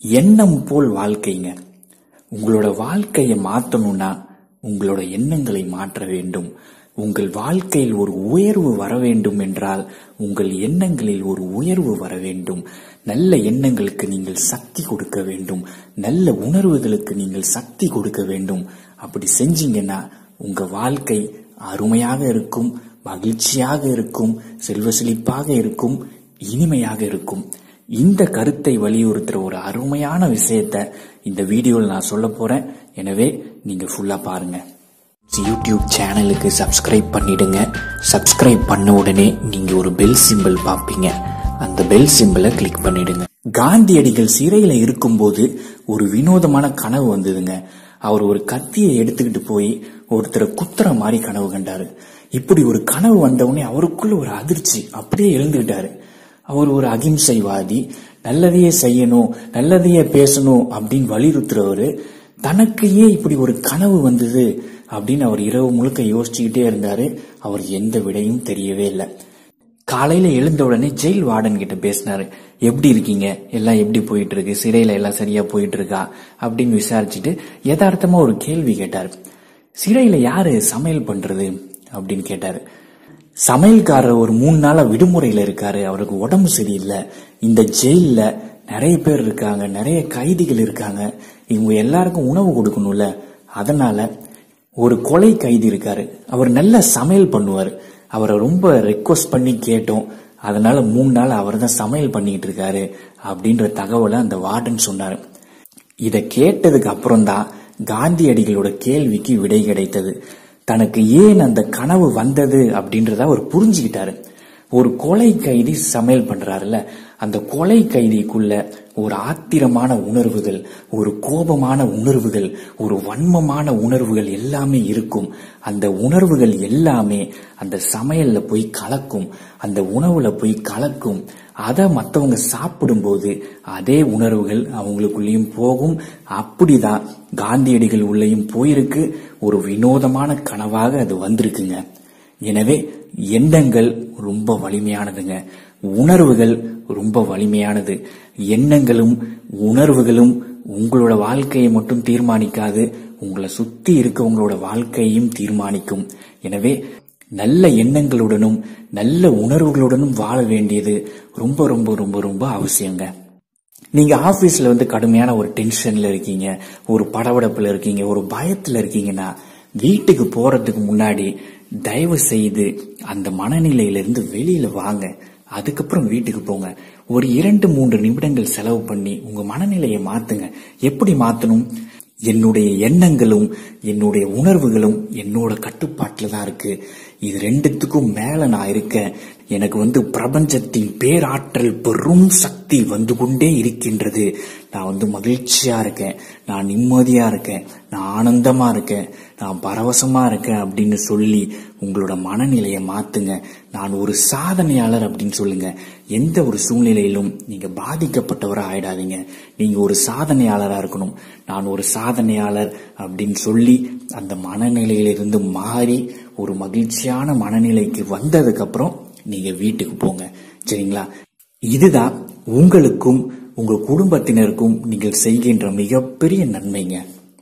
எண்ணம் போல் வாழ்க்கைங்க உங்களோட வாழ்க்கையை மாற்றணும்னா உங்களோட எண்ணங்களை மாற்ற வேண்டும் உங்கள் வாழ்க்கையில் ஒரு உயர்வு வர வேண்டும் என்றால் உங்கள் எண்ணங்களில் ஒரு உயர்வு வர வேண்டும் நல்ல எண்ணங்களுக்கு நீங்கள் சக்தி கொடுக்க வேண்டும் நல்ல உணர்வுகளுக்கு நீங்கள் சக்தி கொடுக்க வேண்டும் அப்படி செஞ்சீங்கன்னா உங்க வாழ்க்கை அருமையாக இருக்கும் மகிழ்ச்சியாக இருக்கும் செல்வ செழிப்பாக இருக்கும் இனிமையாக இருக்கும் இந்த கருத்தை வலியுறுத்துற ஒரு அருமையான விஷயத்த இந்த வீடியோவில் நான் சொல்ல போறேன் எனவே நீங்க ஃபுல்லா பாருங்க யூடியூப் சேனலுக்கு சப்ஸ்கிரைப் பண்ணிடுங்க சப்ஸ்கிரைப் பண்ண உடனே நீங்க ஒரு பெல் சிம்பிள் பார்ப்பீங்க அந்த பெல் சிம்பிளை கிளிக் பண்ணிடுங்க காந்தியடிகள் சிறையில இருக்கும்போது ஒரு வினோதமான கனவு வந்ததுங்க அவர் ஒரு கத்தியை எடுத்துக்கிட்டு போய் ஒருத்தரை குத்துற மாதிரி கனவு கண்டாரு இப்படி ஒரு கனவு வந்தவுடனே அவருக்குள்ள ஒரு அதிர்ச்சி அப்படியே எழுந்துக்கிட்டாரு அவர் ஒரு அகிம்சைவாதி நல்லதையே செய்யணும் நல்லதையே பேசணும் அப்படின்னு வலியுறுத்துறவரு தனக்கு ஏன் இப்படி ஒரு கனவு வந்தது அப்படின்னு அவர் இரவு முழுக்க யோசிச்சுக்கிட்டே இருந்தாரு அவர் எந்த விடையும் தெரியவே இல்லை காலையில எழுந்த உடனே ஜெயில் வார்டன் கிட்ட பேசினாரு எப்படி இருக்கீங்க எல்லாம் எப்படி போயிட்டு இருக்கு சிறையில எல்லாம் சரியா போயிட்டு இருக்கா அப்படின்னு விசாரிச்சுட்டு யதார்த்தமா ஒரு கேள்வி கேட்டாரு சிறையில யாரு சமையல் பண்றது அப்படின்னு கேட்டாரு சமையல்காரர் ஒரு மூணு நாளா விடுமுறையில இருக்காரு அவருக்கு உடம்பு சரியில்லை இந்த ஜெயில்ல நிறைய பேர் இருக்காங்க நிறைய கைதிகள் இருக்காங்க இவங்க எல்லாருக்கும் உணவு கொடுக்கணும்ல அதனால ஒரு கொலை கைதி இருக்காரு அவர் நல்ல சமையல் பண்ணுவார் அவரை ரொம்ப ரெக்வஸ்ட் பண்ணி கேட்டோம் அதனால மூணு நாள் அவர் தான் சமையல் பண்ணிட்டு இருக்காரு அப்படின்ற தகவலை அந்த வார்டன் சொன்னாரு இதை கேட்டதுக்கு அப்புறம் தான் காந்தியடிகளோட கேள்விக்கு விடை கிடைத்தது தனக்கு ஏன் அந்த கனவு வந்தது அப்படின்றத அவர் புரிஞ்சுக்கிட்டாரு ஒரு கொலை கைதி சமையல் பண்றாருல அந்த கொலை கைதிக்குள்ள ஒரு ஆத்திரமான உணர்வுகள் ஒரு கோபமான உணர்வுகள் ஒரு வன்மமான உணர்வுகள் எல்லாமே இருக்கும் அந்த உணர்வுகள் எல்லாமே அந்த சமையல்ல போய் கலக்கும் அந்த உணவுல போய் கலக்கும் அதை மற்றவங்க சாப்பிடும்போது அதே உணர்வுகள் அவங்களுக்குள்ளேயும் போகும் அப்படிதான் காந்தியடிகள் உள்ளேயும் போயிருக்கு ஒரு வினோதமான கனவாக அது வந்திருக்குங்க எனவே எண்ணங்கள் ரொம்ப வலிமையானதுங்க உணர்வுகள் ரொம்ப வலிமையானது எண்ணங்களும் உணர்வுகளும் உங்களோட வாழ்க்கையை மட்டும் தீர்மானிக்காது உங்களை சுத்தி இருக்கவங்களோட வாழ்க்கையையும் தீர்மானிக்கும் எனவே நல்ல எண்ணங்களுடனும் நல்ல உணர்வுகளுடனும் வாழ வேண்டியது ரொம்ப ரொம்ப ரொம்ப ரொம்ப அவசியங்க நீங்க ஆபீஸ்ல வந்து கடுமையான ஒரு டென்ஷன்ல இருக்கீங்க ஒரு படபடப்புல இருக்கீங்க ஒரு பயத்துல இருக்கீங்கன்னா வீட்டுக்கு போறதுக்கு முன்னாடி தயவு செய்து அந்த மனநிலையிலிருந்து வெளியில வாங்க அதுக்கப்புறம் வீட்டுக்கு போங்க ஒரு இரண்டு மூன்று நிமிடங்கள் செலவு பண்ணி உங்க மனநிலையை மாத்துங்க எப்படி மாத்தணும் என்னுடைய எண்ணங்களும் என்னுடைய உணர்வுகளும் என்னோட கட்டுப்பாட்டுல தான் இருக்கு இது ரெண்டுத்துக்கும் மேல நான் இருக்கேன் எனக்கு வந்து பிரபஞ்சத்தின் பேராற்றல் பெரும் சக்தி வந்து கொண்டே இருக்கின்றது நான் வந்து மகிழ்ச்சியா இருக்கேன் நான் நிம்மதியா இருக்கேன் நான் ஆனந்தமா இருக்கேன் நான் பரவசமா இருக்கேன் அப்படின்னு சொல்லி உங்களோட மனநிலையை மாத்துங்க நான் ஒரு சாதனையாளர் அப்படின்னு சொல்லுங்க எந்த ஒரு சூழ்நிலையிலும் நீங்க பாதிக்கப்பட்டவரா ஆயிடாதீங்க நீங்க ஒரு சாதனையாளரா இருக்கணும் நான் ஒரு சாதனையாளர் அப்படின்னு சொல்லி அந்த மனநிலையிலிருந்து மாறி ஒரு மகிழ்ச்சியான மனநிலைக்கு வந்ததுக்கு அப்புறம் நீங்க வீட்டுக்கு போங்க சரிங்களா இதுதான் உங்களுக்கும் உங்க குடும்பத்தினருக்கும் நீங்கள் செய்கின்ற மிகப்பெரிய நன்மைங்க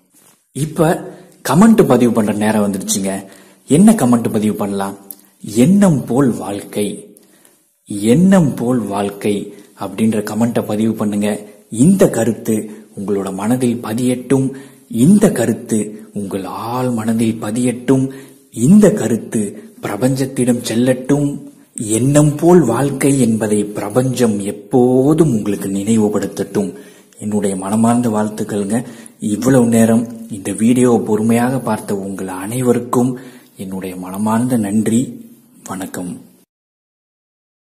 இப்ப கமெண்ட் பதிவு பண்ற நேரம் வந்துருச்சுங்க என்ன கமெண்ட் பதிவு பண்ணலாம் எண்ணம் போல் வாழ்க்கை எண்ணம் போல் வாழ்க்கை அப்படின்ற கமெண்ட்டை பதிவு பண்ணுங்க இந்த கருத்து உங்களோட மனதில் பதியட்டும் இந்த கருத்து உங்கள் ஆள் மனதில் பதியட்டும் இந்த கருத்து பிரபஞ்சத்திடம் செல்லட்டும் எண்ணம் போல் வாழ்க்கை என்பதை பிரபஞ்சம் எப்போதும் உங்களுக்கு நினைவுபடுத்தட்டும் என்னுடைய மனமார்ந்த வாழ்த்துக்கள்ங்க இவ்வளவு நேரம் இந்த வீடியோவை பொறுமையாக பார்த்த உங்கள் அனைவருக்கும் என்னுடைய மனமார்ந்த நன்றி வணக்கம்